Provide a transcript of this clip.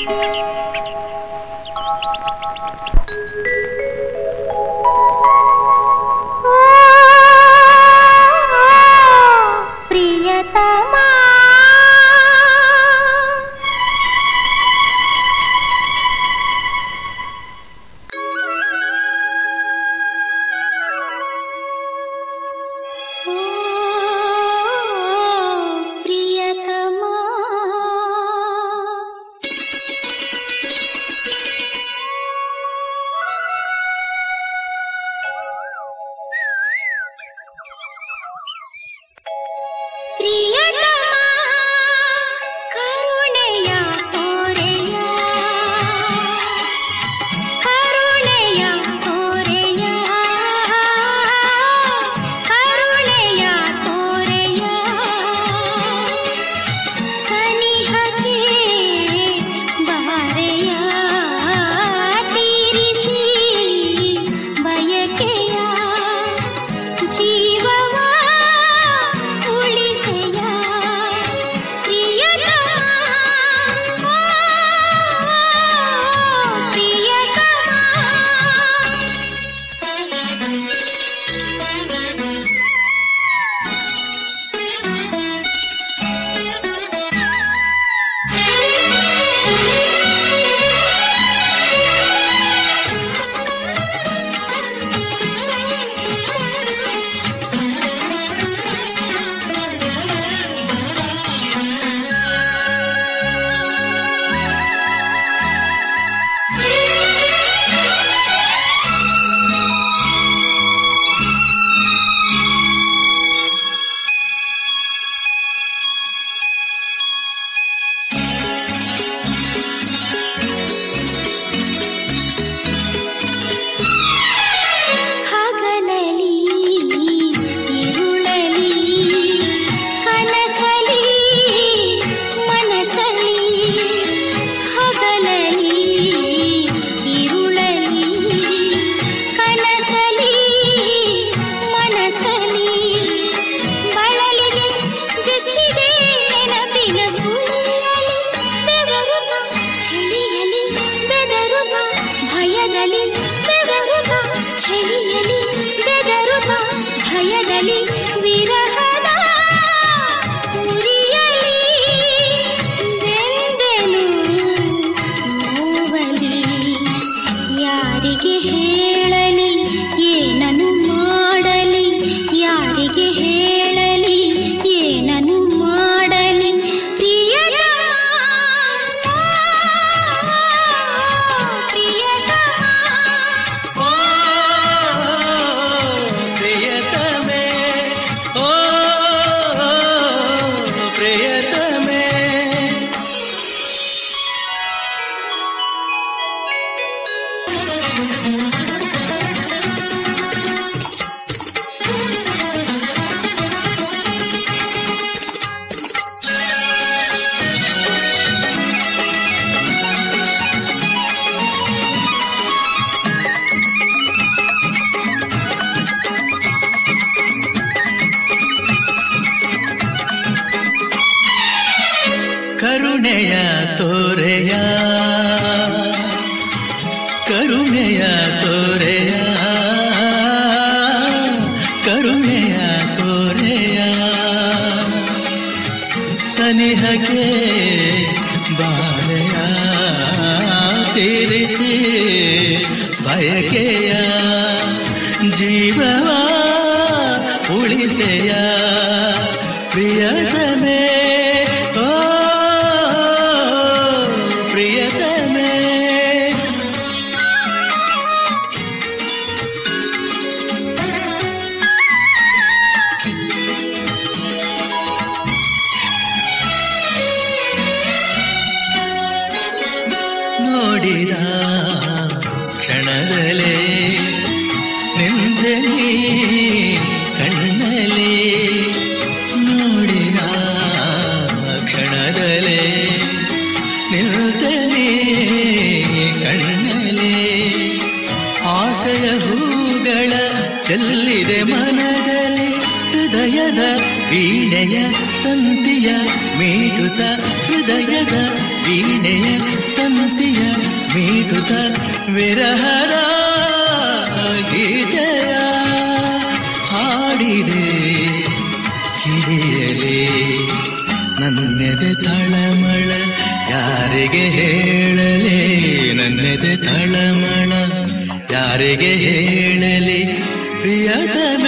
ಪ್ರಿಯತಮಾ ಓ ಪ್ರಿಯತಮಾ ಪ್ರಿಯತಮ ಕರುಣೆಯ ತೋರೆಯ ಕರುಣೆಯ ತೋರೆಯ ಕರುಣೆಯ ತೋರೆಯ ಸನಿಹಕ್ಕೆ ಬಾರೆಯ ತೀರಿಸಿ ಬಯಕೆಯ ಜೀವವ ಉಳಿಸೆಯ ಪ್ರಿಯತಮ ಓ, ಹಗಲಲಿ ഇരുಳಲಿ ಕನಸಲಿ ಮನಸಲಿ ಹಗಲಲಿ ഇരുಳಲಿ ಕನಸಲಿ ಮನಸಲಿ ಬಳಲಿಗೆ ಬೆಚ್ಚಿದೆ ನೆನಪಿನ ಸುಳಿಯಲಿ ಬೆವರುತ್ತ ಚಳಿಯಲಿ ಬೆದರುತ್ತ ಭಯದಲ್ಲಿ ಬೆವರುತ್ತ ಚಳಿಯಲಿ ಬೆದರುತ್ತ ಭಯದಲ್ಲಿ ವಿರಹದ ಉರಿಯಲಿ ಬೆಂದೆನು ನೋವಲಿ ಯಾರಿಗೆ ಹೇಳಲಿ ಏನನು ಮಾಡಲಿ ಯಾರಿಗೆ ಹೇಳಲಿ ಏನನು ಮಾಡಲಿ ಪ್ರಿಯತಮ ಪ್ರಿಯತಮ ಓ ಪ್ರಿಯತಮೆ ಓ ಪ್ರಿಯತಮೆ ಕರುಣೆಯ ತೋರೆಯ ಕರುಣೆಯ ತೋರೆಯ ಕರುಣೆಯ ತೋರೆಯ ಸನಿಹಕ್ಕೆ ಬಾಳೆಯ ತೀರಿಸಿ ಬಯಕೆಯ ಜೀವವ ಉಳಿಸೆಯ ಪ್ರಿಯತಮೇ ಓ ಪ್ರಿಯತಮೇ ನೋಡಿದ ಕ್ಷಣದಲೇ ನಿಂದೆ ನೀ ಕಣ್ಣಲ್ಲಿ ನೋಡಿದ ಕ್ಷಣದಲೇ ನಿಂತೆ ನೀ ಕಣ್ಣಲ್ಲಿ ಆಸೆಯ ಹೂಗಳ ಚೆಲ್ಲಿದೆ ಮನದಲ್ಲಿ ಹೃದಯದ ವೀಣೆಯ ತಂತಿಯ ಮೀಡುತ್ತ ಹೃದಯದ ವೀಣೆಯ ತಂತಿಯ ತಂತಿಯ ಮೀಟುತ್ತ ವಿರಹದ ಗೀತೆಯ ಹಾಡಿದೆ ಕಿಡಿಯಲಿ ನನ್ನೆದೆ ತಳಮಳ ಯಾರಿಗೆ ಹೇಳಲಿ ನನ್ನೆದೆ ತಳಮಳ ಯಾರಿಗೆ ಹೇಳಲಿ ಪ್ರಿಯತಮ